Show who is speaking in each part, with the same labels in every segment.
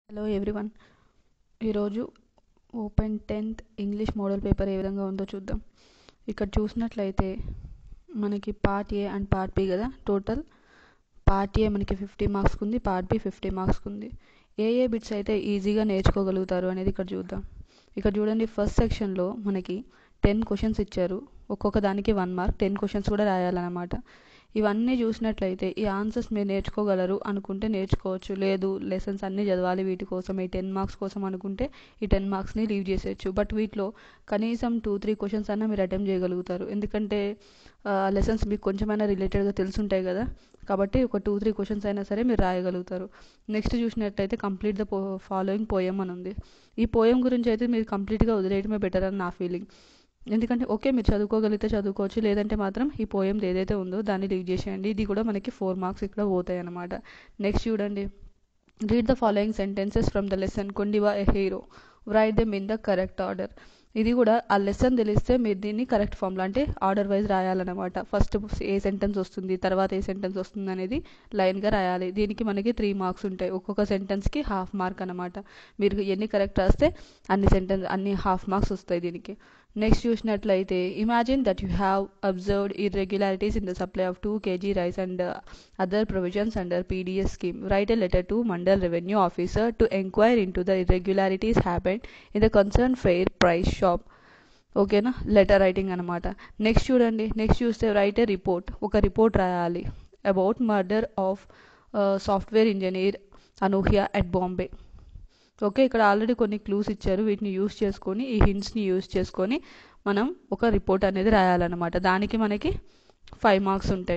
Speaker 1: Hello everyone ఈరోజు open tenth English model paper ఏ విధంగా ఉందో చూద్దాం ఇక్కడ చూసినట్లయితే మనకి part A and part B కదా టోటల్ పార్ట్ ఏ మనకి ఫిఫ్టీ మార్క్స్కి ఉంది పార్ట్ బి ఫిఫ్టీ మార్క్స్కి ఉంది ఏ ఏ బిట్స్ అయితే ఈజీగా నేర్చుకోగలుగుతారు అనేది ఇక్కడ చూద్దాం ఇక్కడ చూడండి ఫస్ట్ సెక్షన్లో మనకి టెన్ క్వశ్చన్స్ ఇచ్చారు ఒక్కొక్క దానికి వన్ మార్క్ టెన్ క్వశ్చన్స్ కూడా రాయాలన్నమాట ఇవన్నీ చూసినట్లయితే ఈ ఆన్సర్స్ మీరు నేర్చుకోగలరు అనుకుంటే నేర్చుకోవచ్చు లేదు లెసన్స్ అన్నీ చదవాలి వీటి కోసం ఈ టెన్ మార్క్స్ కోసం అనుకుంటే ఈ టెన్ మార్క్స్ని లీవ్ చేసేయచ్చు బట్ వీటిలో కనీసం టూ త్రీ క్వశ్చన్స్ అన్నా మీరు అటెంప్ట్ చేయగలుగుతారు ఎందుకంటే లెసన్స్ మీకు కొంచెమైనా రిలేటెడ్గా తెలుసుంటాయి కదా కాబట్టి ఒక టూ త్రీ క్వశ్చన్స్ అయినా సరే మీరు రాయగలుగుతారు నెక్స్ట్ చూసినట్లయితే కంప్లీట్ ద పో ఫాలోయింగ్ పోయం అని ఉంది ఈ పోయం గురించి అయితే మీరు కంప్లీట్గా వదిలేయడమే బెటర్ అని నా ఫీలింగ్ ఎందుకంటే ఓకే మీరు చదువుకోగలిగితే చదువుకోవచ్చు లేదంటే మాత్రం ఈ పోయం ఏదైతే ఉందో దాన్ని లీవ్ చేసేయండి ఇది కూడా మనకి ఫోర్ మార్క్స్ ఇక్కడ పోతాయి అనమాట నెక్స్ట్ చూడండి read the following sentences from the lesson Kondiva a hero write them in the correct order ఇది కూడా ఆ లెసన్ తెలిస్తే మీరు దీన్ని కరెక్ట్ ఫామ్లో అంటే ఆర్డర్ వైజ్ రాయాలన్నమాట ఫస్ట్ ఏ సెంటెన్స్ వస్తుంది తర్వాత ఏ సెంటెన్స్ వస్తుంది అనేది లైన్గా రాయాలి దీనికి మనకి త్రీ మార్క్స్ ఉంటాయి ఒక్కొక్క సెంటెన్స్కి హాఫ్ మార్క్ అనమాట మీరు ఎన్ని కరెక్ట్ రాస్తే అన్ని సెంటెన్స్ అన్ని హాఫ్ మార్క్స్ వస్తాయి దీనికి నెక్స్ట్ చూసినట్లయితే imagine that you have observed irregularities in the supply of two KG rice and other provisions under PDS scheme write a letter to mandal revenue officer to enquire into the irregularities happened in the concern fair price shop ఓకేనా letter writing అనమాట next చూడండి next చూస్తే write a report ఒక report రాయాలి about murder of software engineer Anuhya at Bombay okay ఇక్కడ already కొన్ని clues ఇచ్చారు వీటిని యూస్ చేసుకొని ఈ హింట్స్ని యూస్ చేసుకొని మనం ఒక రిపోర్ట్ అనేది రాయాలన్నమాట దానికి మనకి ఫైవ్ మార్క్స్ ఉంటాయి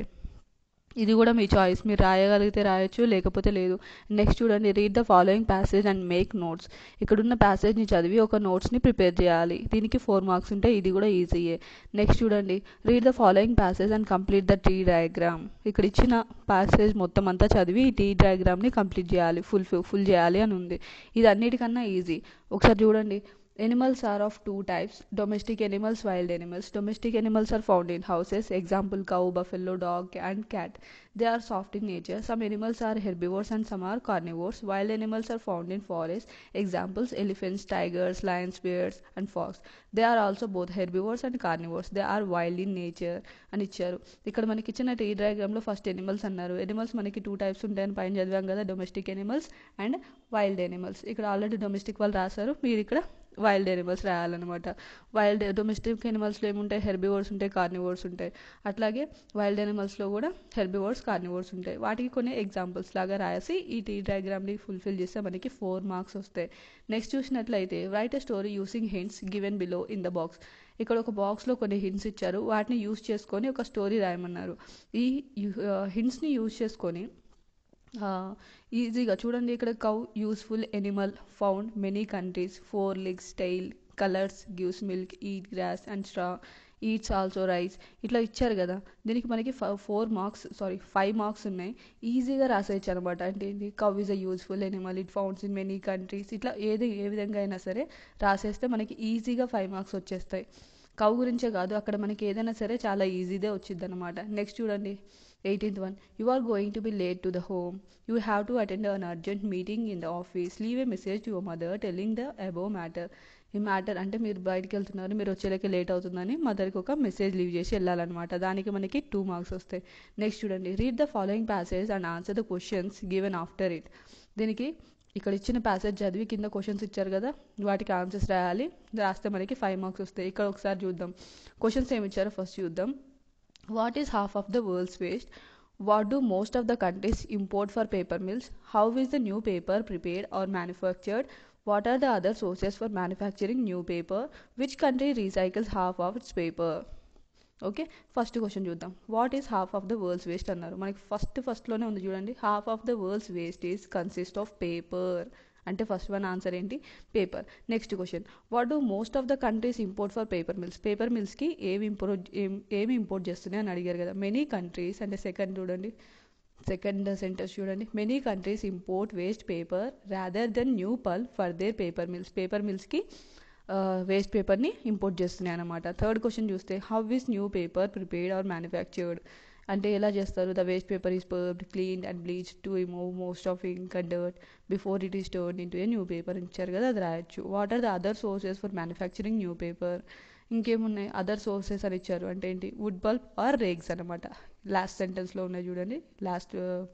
Speaker 1: ఇది కూడా మీ చాయిస్ మీరు రాయగలిగితే రాయొచ్చు లేకపోతే లేదు నెక్స్ట్ చూడండి read the following passage and make notes ఇక్కడున్న ప్యాసేజ్ని చదివి ఒక నోట్స్ని ప్రిపేర్ చేయాలి దీనికి ఫోర్ మార్క్స్ ఉంటాయి ఇది కూడా ఈజీయే నెక్స్ట్ చూడండి read the following passage and complete the T diagram ఇక్కడ ఇచ్చిన ప్యాసేజ్ మొత్తం అంతా చదివి ఈ టీ డయాగ్రామ్ని కంప్లీట్ చేయాలి ఫుల్ ఫుల్ చేయాలి అని ఉంది ఇది అన్నిటికన్నా ఈజీ ఒకసారి చూడండి Animals are of two types domestic animals, wild animals. Domestic animals are found in houses, example cow, buffalo, dog, and cat. They are soft in nature. Some animals are herbivores and some are carnivores. Wild animals are found in forests, examples elephants, tigers, lions, bears, and fox. They are also both herbivores and carnivores. They are wild in nature అని ఇచ్చారు ఇక్కడ మనకి ఇచ్చిన T డయాగ్రామ్లో first animals అన్నారు animals మనకి two types ఉంటాయని పైన చదివాం కదా domestic animals and wild animals ఇక్కడ ఆల్రెడీ డొమెస్టిక్ వాళ్ళు రాశారు మీరు ఇక్కడ వైల్డ్ ఎనిమల్స్ రాయాలన్నమాట వైల్డ్ డొమెస్టిక్ ఎనిమల్స్లో ఏముంటాయి హెర్బివోర్స్ ఉంటాయి కార్నివోర్స్ ఉంటాయి అట్లాగే వైల్డ్ ఎనిమల్స్లో కూడా హెర్బివోర్స్ కార్నివోర్స్ ఉంటాయి వాటికి కొన్ని ఎగ్జాంపుల్స్ లాగా రాసి ఈ టీ డయాగ్రామ్ని ఫుల్ఫిల్ చేస్తే మనకి ఫోర్ మార్క్స్ వస్తాయి నెక్స్ట్ చూసినట్లయితే write a story using hints given below in the box ఇక్కడ ఒక బాక్స్లో కొన్ని హింట్స్ ఇచ్చారు వాటిని యూస్ చేసుకొని ఒక స్టోరీ రాయమన్నారు ఈ హింట్స్ని యూస్ చేసుకొని ఈజీగా చూడండి ఇక్కడ cow useful animal found many countries four legs tail colours gives milk eat grass and straw eats also rice ఇట్లా ఇచ్చారు కదా దీనికి మనకి four marks sorry five marks ఉన్నాయి ఈజీగా రాసేయచ్చు అనమాట అంటే ఏంటి cow is a useful animal it founds in many countries ఇట్లా ఏది ఏ విధంగా అయినా సరే రాసేస్తే మనకి ఈజీగా ఫైవ్ మార్క్స్ వచ్చేస్తాయి కవ్ గురించే కాదు అక్కడ మనకి ఏదైనా సరే చాలా ఈజీదే వచ్చింది అనమాట నెక్స్ట్ చూడండి eighteenth one you are going to be late to the home you have to attend an urgent meeting in the office leave a message to your mother telling the above matter ఈ matter అంటే మీరు బయటికి వెళ్తున్నారు మీరు వచ్చేలాకే late అవుతుందని మదర్కి ఒక message leave చేసి వెళ్ళాలన్నమాట దానికి మనకి టూ మార్క్స్ వస్తాయి నెక్స్ట్ చూడండి read the following passage and answer the questions given after it దీనికి ఇక్కడ ఇచ్చిన ప్యాసేజ్ చదివి కింద క్వశ్చన్స్ ఇచ్చారు కదా వాటికి ఆన్సర్స్ రాయాలి రాస్తే మనకి ఫైవ్ మార్క్స్ వస్తాయి ఇక్కడ ఒకసారి చూద్దాం క్వశ్చన్స్ ఏమి ఇచ్చారో ఫస్ట్ చూద్దాం what is half of the world's waste what do most of the countries import for paper mills how is the new paper prepared or manufactured what are the other sources for manufacturing new paper which country recycles half of its paper okay first question చూద్దాం what is half of the world's waste అన్నారు మనకి first ఫస్ట్లోనే ఉంది చూడండి half of the world's waste is consist of paper అంటే first one answer ఏంటి paper next question what do most of the countries import for paper mills paper మిల్స్కి ఏమి import ఏమి ఇంపోర్ట్ చేస్తున్నాయి అని అడిగారు కదా మెనీ కంట్రీస్ అంటే సెకండ్ చూడండి సెకండ్ సెంటెన్స్ చూడండి many countries import waste paper rather than new pulp for their paper mills paper మిల్స్కి వేస్ట్ పేపర్ని ఇంపోర్ట్ చేస్తున్నాయి అనమాట థర్డ్ క్వశ్చన్ చూస్తే how is new paper prepared or manufactured అంటే ఎలా చేస్తారు the waste paper is pulped clean and bleach to remove most of ink and dirt before it is turn into a new paper ఇచ్చారు కదా అది రాయొచ్చు what are the other sources for manufacturing new paper ఇంకేమున్నాయి other sources అని ఇచ్చారు అంటే ఏంటి would bulb are రేగ్స్ అనమాట లాస్ట్ సెంటెన్స్లో ఉన్నాయి చూడండి లాస్ట్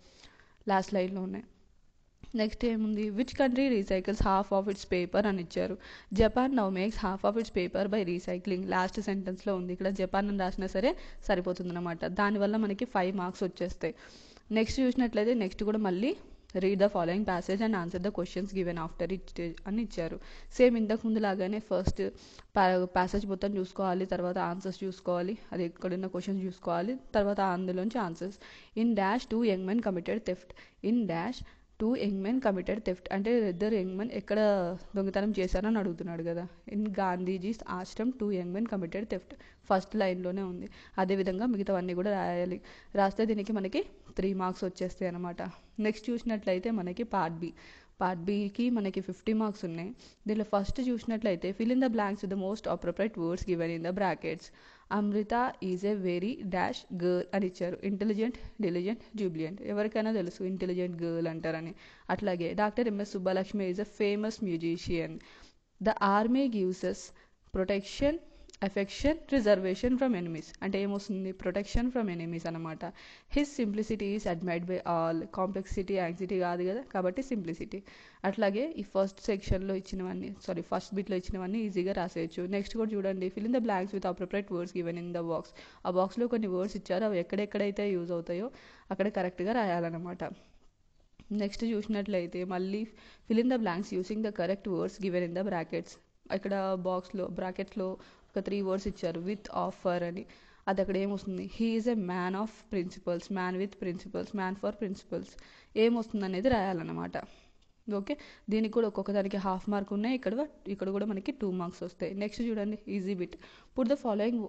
Speaker 1: లాస్ట్ లైన్లో ఉన్నాయి నెక్స్ట్ ఏముంది which country recycles half of its paper అని ఇచ్చారు Japan now makes half of its paper by recycling last సెంటెన్స్లో ఉంది ఇక్కడ జపాన్ అని రాసినా సరే సరిపోతుంది అనమాట దానివల్ల మనకి ఫైవ్ మార్క్స్ వచ్చేస్తాయి నెక్స్ట్ చూసినట్లయితే నెక్స్ట్ కూడా మళ్ళీ read the following passage and answer the questions given after it అని ఇచ్చారు సేమ్ ఇంతకు ముందు లాగానే ఫస్ట్ ప్యాసేజ్ మొత్తం చూసుకోవాలి తర్వాత ఆన్సర్స్ చూసుకోవాలి అది ఎక్కడున్న క్వశ్చన్స్ చూసుకోవాలి తర్వాత అందులోంచి answers in dash two young men committed theft in dash two young men committed theft అంటే ఇద్దరు యంగ్ మెన్ ఎక్కడ దొంగతనం చేశారని అడుగుతున్నాడు కదా in Gandhiji's ashram two young men committed theft first లైన్లోనే ఉంది అదేవిధంగా మిగతావన్నీ కూడా రాయాలి రాస్తే దీనికి మనకి త్రీ మార్క్స్ వచ్చేస్తాయి అనమాట నెక్స్ట్ చూసినట్లయితే మనకి పార్ట్ బి పార్ట్ బికి మనకి ఫిఫ్టీ మార్క్స్ ఉన్నాయి దీనిలో ఫస్ట్ చూసినట్లయితే fill in the blanks with the most appropriate words given in the brackets Amrutha is a very dash girl అని ఇచ్చారు ఇంటెలిజెంట్ డిలిజెంట్ జూబ్లియంట్ ఎవరికైనా తెలుసు ఇంటెలిజెంట్ గర్ల్ అంటారని అట్లాగే doctor MS Subbalakshmi is a famous musician the army gives us protection affection reservation from enemies అంటే ఏమొస్తుంది protection from enemies అనమాట his simplicity is admired by all complexity anxiety కాదు కదా కాబట్టి సింప్లిసిటీ అట్లాగే ఈ ఫస్ట్ సెక్షన్లో ఇచ్చినవన్నీ సారీ ఫస్ట్ బిట్లో ఇచ్చినవన్నీ ఈజీగా రాసేయచ్చు నెక్స్ట్ కూడా చూడండి fill in the blanks with appropriate words given in the box ఆ బాక్స్లో కొన్ని వర్డ్స్ ఇచ్చారు అవి ఎక్కడెక్కడైతే యూజ్ అవుతాయో అక్కడ కరెక్ట్గా రాయాలన్నమాట నెక్స్ట్ చూసినట్లయితే మళ్ళీ fill in the blanks using the correct words given in the brackets ఇక్కడ బాక్స్లో బ్రాకెట్స్లో ఒక త్రీ వర్డ్స్ ఇచ్చారు విత్ ఆఫర్ అని అది అక్కడ ఏమొస్తుంది he is a man of principles man with principles man for principles ఏమొస్తుంది అనేది రాయాలన్నమాట ఓకే దీనికి కూడా ఒక్కొక్క దానికి హాఫ్ మార్క్ ఉన్నాయి ఇక్కడ ఇక్కడ కూడా మనకి టూ మార్క్స్ వస్తాయి నెక్స్ట్ చూడండి easy bit put the following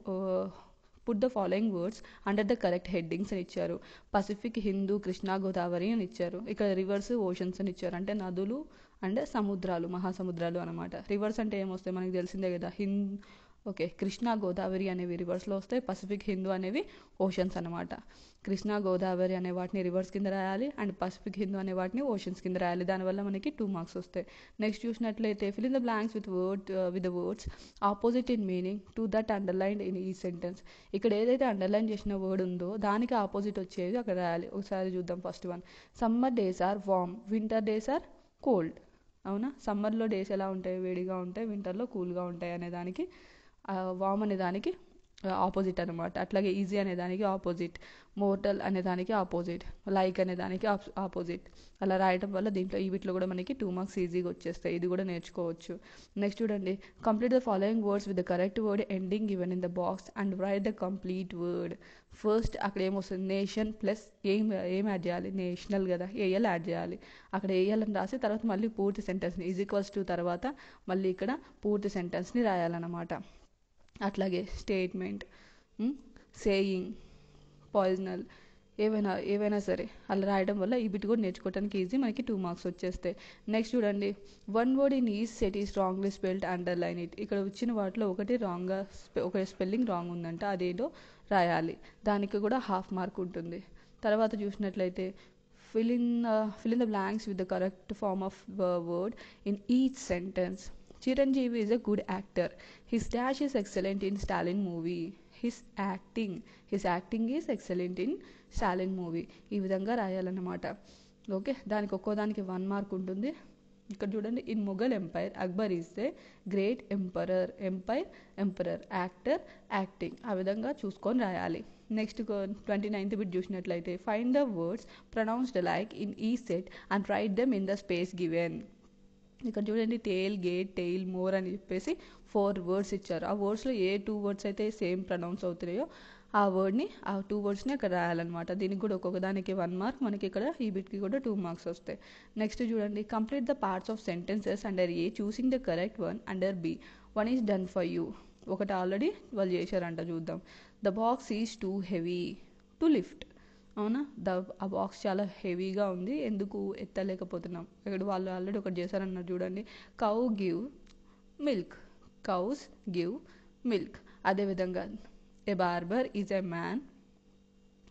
Speaker 1: put the following words under the correct headings అని ఇచ్చారు పసిఫిక్ హిందూ కృష్ణా గోదావరి అని ఇచ్చారు ఇక్కడ రివర్స్ ఓషన్స్ అని ఇచ్చారు అంటే నదులు అండ్ సముద్రాలు మహాసముద్రాలు అనమాట రివర్స్ అంటే ఏమొస్తాయి మనకి తెలిసిందే కదా హింద్ ఓకే కృష్ణా గోదావరి అనేవి రివర్స్లో వస్తాయి పసిఫిక్ హిందూ అనేవి ఓషన్స్ అనమాట కృష్ణా గోదావరి అనే వాటిని రివర్స్ కింద రాయాలి అండ్ పసిఫిక్ హిందూ అనే వాటిని ఓషన్స్ కింద రాయాలి దానివల్ల మనకి టూ మార్క్స్ వస్తాయి నెక్స్ట్ చూసినట్లయితే fill in the blanks with word with the words opposite in meaning to that underline ఇన్ ఈ సెంటెన్స్ ఇక్కడ ఏదైతే అండర్లైన్ చేసిన వర్డ్ ఉందో దానికి ఆపోజిట్ వచ్చేది అక్కడ రాయాలి ఒకసారి చూద్దాం first one summer days are warm winter days are cold అవునా సమ్మర్లో డేస్ ఎలా ఉంటాయి వేడిగా ఉంటాయి వింటర్లో కూల్గా ఉంటాయి అనే దానికి వామ్ అనే దానికి ఆపోజిట్ అనమాట అట్లాగే ఈజీ అనే దానికి ఆపోజిట్ మోటల్ అనే దానికి ఆపోజిట్ లైక్ అనే దానికి ఆపోజిట్ అలా రాయటం వల్ల దీంట్లో ఈ వీటిలో కూడా మనకి టూ మార్క్స్ ఈజీగా వచ్చేస్తాయి ఇది కూడా నేర్చుకోవచ్చు నెక్స్ట్ చూడండి complete the following words with the correct word ending given in the box and write the complete word first అక్కడ ఏమొస్తుంది నేషన్ ప్లస్ ఏం ఏం యాడ్ చేయాలి నేషనల్ కదా ఏఎల్ యాడ్ చేయాలి అక్కడ ఏఎల్ అని రాసి తర్వాత మళ్ళీ పూర్తి సెంటెన్స్ని ఈజ్ ఈక్వల్స్ టు తర్వాత మళ్ళీ ఇక్కడ పూర్తి సెంటెన్స్ని రాయాలన్నమాట అట్లాగే స్టేట్మెంట్ సేయింగ్ పాయిజనల్ ఏవైనా ఏవైనా సరే అలా రాయడం వల్ల ఈ బిట్ కూడా నేర్చుకోవడానికి ఈజీ మనకి టూ మార్క్స్ వచ్చేస్తాయి నెక్స్ట్ చూడండి one word in is set is wrongly spelled underline it ఇక్కడ వచ్చిన వాటిలో ఒకటి రాంగ్గా ఒక స్పెల్లింగ్ రాంగ్ ఉందంట అదేదో రాయాలి దానికి కూడా హాఫ్ మార్క్ ఉంటుంది తర్వాత చూసినట్లయితే fill in uh, fill in the blanks with the correct form of uh, word in each sentence chiranjeevi is a good actor his dash is excellent in stalin movie his acting his acting is excellent in stalin movie ఈ విధంగా రాయాలన్నమాట okay దానికి ఒక్కో దానికి one mark ఉంటుంది ఇక్కడ చూడండి in Mughal empire Akbar is the great emperor empire emperor actor acting ఆ విధంగా చూసుకొని రాయాలి నెక్స్ట్ ట్వంటీ నైన్త్ బిట్ చూసినట్లయితే find the words pronounced like in ఈ set and write them in the space given ఇక్కడ చూడండి టేల్ గేట్ టెయిల్ మోర్ అని చెప్పేసి ఫోర్ వర్డ్స్ ఇచ్చారు ఆ వర్డ్స్లో ఏ టూ వర్డ్స్ అయితే సేమ్ ప్రొనౌన్స్ అవుతున్నాయో ఆ వర్డ్ని ఆ టూ వర్డ్స్ని అక్కడ రాయాలన్నమాట దీనికి కూడా ఒక్కొక్క దానికి వన్ మార్క్ మనకి ఇక్కడ ఈ బిట్కి కూడా టూ మార్క్స్ వస్తాయి నెక్స్ట్ చూడండి complete the parts of sentences under A choosing the correct one under B one is done for you ఒకటి ఆల్రెడీ వాళ్ళు చేశారంట చూద్దాం the box is too heavy to lift అవునా ద ఆ బాక్స్ చాలా హెవీగా ఉంది ఎందుకు ఎత్తలేకపోతున్నాం ఇక్కడ వాళ్ళు ఆల్రెడీ ఒకటి చేశారన్నారు చూడండి cow give milk cows give milk అదేవిధంగా a barber is a man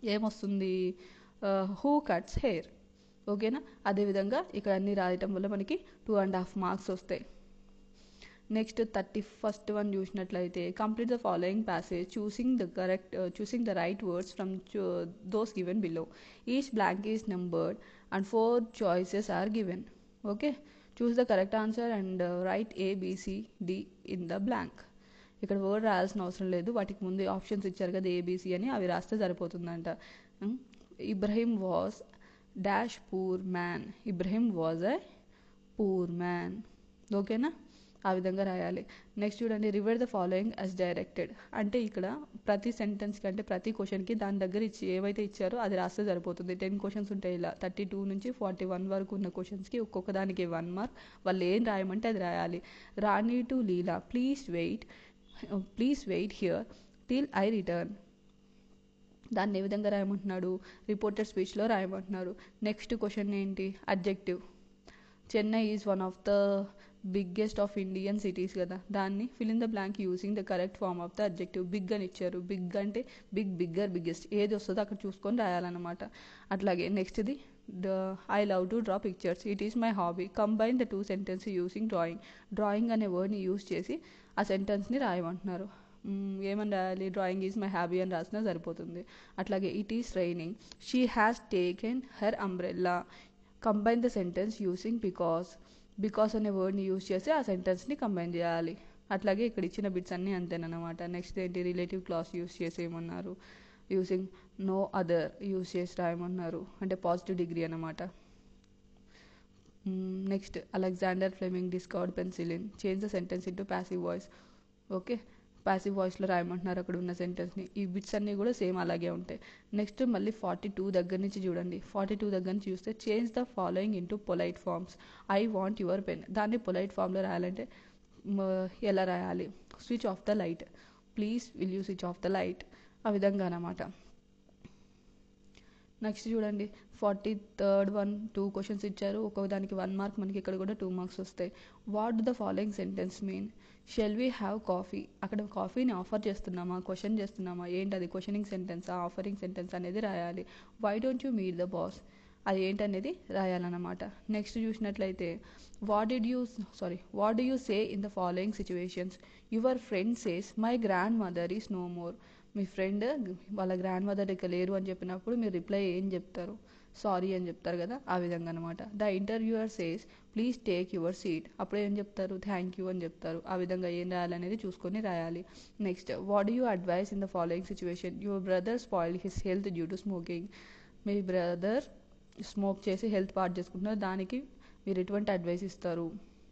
Speaker 1: ఏమొస్తుంది హూ కట్స్ హెయిర్ ఓకేనా అదేవిధంగా ఇక్కడ అన్ని రాయటం వల్ల మనకి టూ అండ్ హాఫ్ మార్క్స్ వస్తాయి నెక్స్ట్ థర్టీ ఫస్ట్ వన్ చూసినట్లయితే complete the following passage choosing the correct choosing the right words from those given below each blank is numbered and four choices are given okay choose the correct answer and write A B C D in the blank ఇక్కడ word రాయాల్సిన అవసరం లేదు వాటికి ముందు options ఇచ్చారు కదా ABC అని అవి రాస్తే సరిపోతుందంట Ibrahim was dash poor man Ibrahim was a poor man ఓకేనా ఆ విధంగా రాయాలి నెక్స్ట్ చూడండి rewrite the following as directed అంటే ఇక్కడ ప్రతి సెంటెన్స్కి అంటే ప్రతి క్వశ్చన్కి దాని దగ్గర ఇచ్చి ఏవైతే ఇచ్చారో అది రాస్తే సరిపోతుంది టెన్ క్వశ్చన్స్ ఉంటాయి ఇలా థర్టీ టూ నుంచి ఫార్టీ వన్ వరకు ఉన్న క్వశ్చన్స్కి ఒక్కొక్క దానికి వన్ మార్క్ వాళ్ళు ఏం రాయమంటే అది రాయాలి Rani to Leela please wait please wait here till I return దాన్ని ఏ విధంగా రాయమంటున్నాడు రిపోర్టెడ్ స్పీచ్లో రాయమంటున్నారు నెక్స్ట్ క్వశ్చన్ ఏంటి adjective Chennai is one of the biggest of Indian cities కదా దాన్ని fill in the blank using the correct form of the adjective big అని ఇచ్చారు బిగ్ అంటే బిగ్ బిగ్గర్ బిగ్గెస్ట్ ఏది వస్తుందో అక్కడ చూసుకొని రాయాలన్నమాట అట్లాగే నెక్స్ట్ది the I love to draw pictures it is my hobby combine the two sentence using drawing drawing అనే వర్డ్ని యూజ్ చేసి ఆ సెంటెన్స్ని రాయమంటున్నారు ఏమని రాయాలి డ్రాయింగ్ ఈజ్ మై హ్యాబీ అని రాసినా సరిపోతుంది అట్లాగే it is raining she has taken her umbrella combine the sentence using because because అనే వర్డ్ని యూజ్ చేసి ఆ సెంటెన్స్ని కంబైన్ చేయాలి అట్లాగే ఇక్కడ ఇచ్చిన బిట్స్ అన్నీ అంతేనమాట నెక్స్ట్ ఏంటి రిలేటివ్ క్లాస్ యూజ్ చేసేయమన్నారు యూసింగ్ నో అదర్ యూజ్ చేసి రాయమన్నారు అంటే పాజిటివ్ డిగ్రీ అనమాట next Alexander Fleming discovered penicillin change the sentence into passive voice okay passive వాయిస్లో రాయమంటున్నారు అక్కడ ఉన్న సెంటెన్స్ని ఈ బిట్స్ అన్నీ కూడా సేమ్ అలాగే ఉంటాయి నెక్స్ట్ మళ్ళీ ఫార్టీ టూ దగ్గర నుంచి చూడండి ఫార్టీ టూ దగ్గర నుంచి చూస్తే change the following into polite forms I want your pen దాన్ని పొలైట్ ఫామ్లో రాయాలంటే ఎలా రాయాలి switch off the light please will you switch off the light ఆ విధంగా అనమాట నెక్స్ట్ చూడండి forty third one two questions ఇచ్చారు ఒక్కొక్క దానికి వన్ మార్క్ మనకి ఇక్కడ కూడా టూ మార్క్స్ వస్తాయి what the following sentence mean shall we have coffee అక్కడ కాఫీని ఆఫర్ చేస్తున్నామా క్వశ్చన్ చేస్తున్నామా ఏంటి అది క్వశ్చనింగ్ సెంటెన్స్ ఆఫరింగ్ సెంటెన్స్ అనేది రాయాలి why don't you meet the boss అది ఏంటనేది రాయాలన్నమాట నెక్స్ట్ చూసినట్లయితే what did you sorry what do you say in the following situations your friend says my grand mother is no more మీ friend వాళ్ళ grand mother ఇక లేరు అని చెప్పినప్పుడు మీరు రిప్లై ఏం చెప్తారు సారీ అని చెప్తారు కదా ఆ విధంగా అనమాట the interviewer says please take your seat అప్పుడు ఏం చెప్తారు థ్యాంక్ యూ అని చెప్తారు ఆ విధంగా ఏం రాయాలనేది చూసుకొని రాయాలి next what you advise in the following situation your brother spoil his health due to smoking మీ బ్రదర్ స్మోక్ చేసి హెల్త్ పార్ట్ చేసుకుంటున్నారు దానికి మీరు ఎటువంటి అడ్వైస్ ఇస్తారు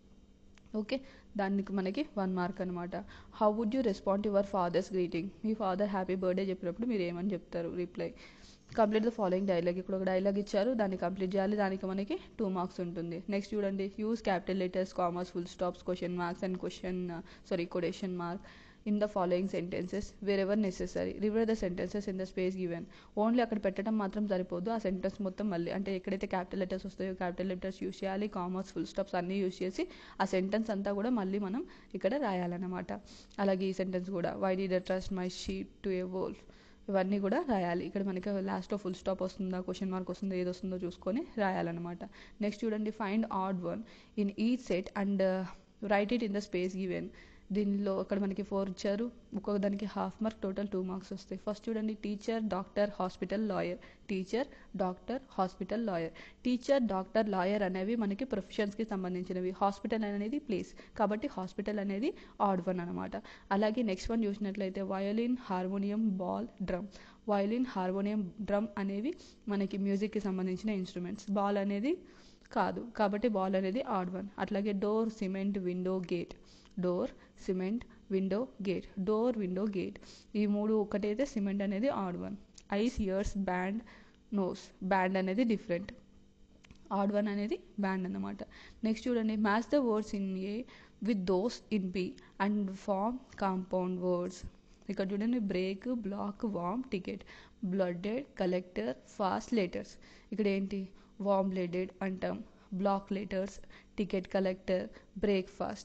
Speaker 1: ఓకే దానికి మనకి వన్ మార్క్ అనమాట how would you respond your father's greeting మీ ఫాదర్ హ్యాపీ బర్త్డే చెప్పినప్పుడు మీరు ఏమని చెప్తారు reply complete the following dialogue ఇక్కడ ఒక డైలాగ్ ఇచ్చారు దాన్ని కంప్లీట్ చేయాలి దానికి మనకి టూ మార్క్స్ ఉంటుంది నెక్స్ట్ చూడండి use capital letters commas full stops question marks and question sorry quotation mark in the following sentences wherever necessary rewrite the sentences in the space given only అక్కడ పెట్టడం మాత్రం సరిపోదు ఆ సెంటెన్స్ మొత్తం మళ్ళీ అంటే ఎక్కడైతే క్యాపిటల్ లెటర్స్ వస్తాయో క్యాపిటల్ లెటర్స్ యూస్ చేయాలి కామర్స్ ఫుల్ స్టాప్స్ అన్నీ యూస్ చేసి ఆ సెంటెన్స్ అంతా కూడా మళ్ళీ మనం ఇక్కడ రాయాలన్నమాట అలాగే ఈ సెంటెన్స్ కూడా why did the trust my sheet to a whole ఇవన్నీ కూడా రాయాలి ఇక్కడ మనకి లాస్ట్లో ఫుల్ స్టాప్ వస్తుందా క్వశ్చన్ మార్క్ వస్తుందా ఏది వస్తుందో చూసుకొని రాయాలన్నమాట నెక్స్ట్ చూడండి find odd one in each set and write it in the space given దీనిలో అక్కడ మనకి ఫోర్ ఇచ్చారు ఒక్కొక్క దానికి half mark total two marks వస్తాయి ఫస్ట్ చూడండి teacher doctor hospital lawyer teacher doctor hospital lawyer teacher doctor lawyer అనేవి మనకి ప్రొఫెషన్స్కి సంబంధించినవి హాస్పిటల్ అనేది ప్లేస్ కాబట్టి హాస్పిటల్ అనేది ఆడ్ వన్ అనమాట అలాగే నెక్స్ట్ వన్ చూసినట్లయితే violin harmonium ball drum violin harmonium drum అనేవి మనకి మ్యూజిక్కి సంబంధించిన ఇన్స్ట్రుమెంట్స్ బాల్ అనేది కాదు కాబట్టి బాల్ అనేది ఆడ్ వన్ అట్లాగే door cement window gate door cement window gate door window gate ఈ మూడు ఒకటైతే సిమెంట్ అనేది odd one eyes ears band nose band అనేది డిఫరెంట్ ఆడ్ వన్ అనేది బ్యాండ్ అన్నమాట నెక్స్ట్ చూడండి match the words in A with those in B and form compound words ఇక్కడ చూడండి break black warm ticket blooded collector fast letters ఇక్కడ ఏంటి warm blooded అంటాం black letters ticket collector breakfast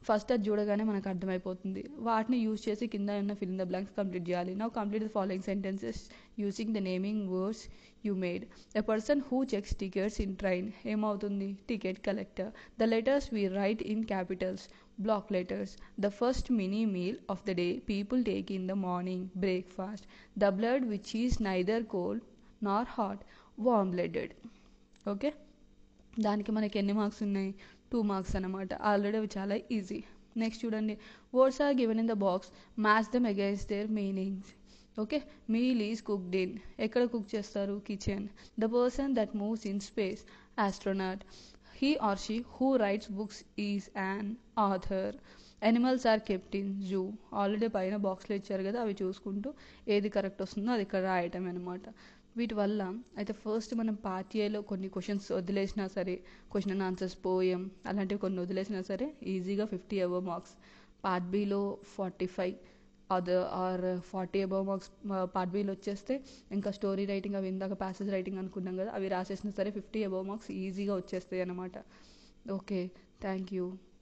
Speaker 1: first అది చూడగానే మనకు అర్థమైపోతుంది వాటిని యూజ్ చేసి కింద ఉన్న fill in the blanks complete చేయాలి now complete the following sentences using the naming words you made a person who checks tickets in train ఏమవుతుంది ticket collector the letters we write in capitals block letters the first mini meal of the day people take in the morning breakfast the blood which is neither cold nor hot warm blooded okay దానికి మనకి ఎన్ని marks ఉన్నాయి two marks అనమాట already అవి చాలా easy next చూడండి words are given in the box match them against their meanings okay meal is cooked in ఎక్కడ cook చేస్తారు kitchen the person that moves in space astronaut he or she who writes books is an author animals are kept in zoo already పైన బాక్స్లో ఇచ్చారు కదా అవి చూసుకుంటూ ఏది correct వస్తుందో అది ఇక్కడ రాయటం అనమాట వీటి వల్ల అయితే ఫస్ట్ మనం పార్ట్ ఏలో కొన్ని క్వశ్చన్స్ వదిలేసినా సరే క్వశ్చన్ అండ్ ఆన్సర్స్ పోయం అలాంటివి కొన్ని వదిలేసినా సరే ఈజీగా ఫిఫ్టీ అబవ్ మార్క్స్ పార్ట్ బీలో forty five other or forty above marks part బీలో వచ్చేస్తే ఇంకా స్టోరీ రైటింగ్ అవి ఇందాక ప్యాసేజ్ రైటింగ్ అనుకున్నాం కదా అవి రాసేసినా సరే ఫిఫ్టీ అబవ్ మార్క్స్ ఈజీగా వచ్చేస్తాయి అన్నమాట ఓకే థ్యాంక్ యూ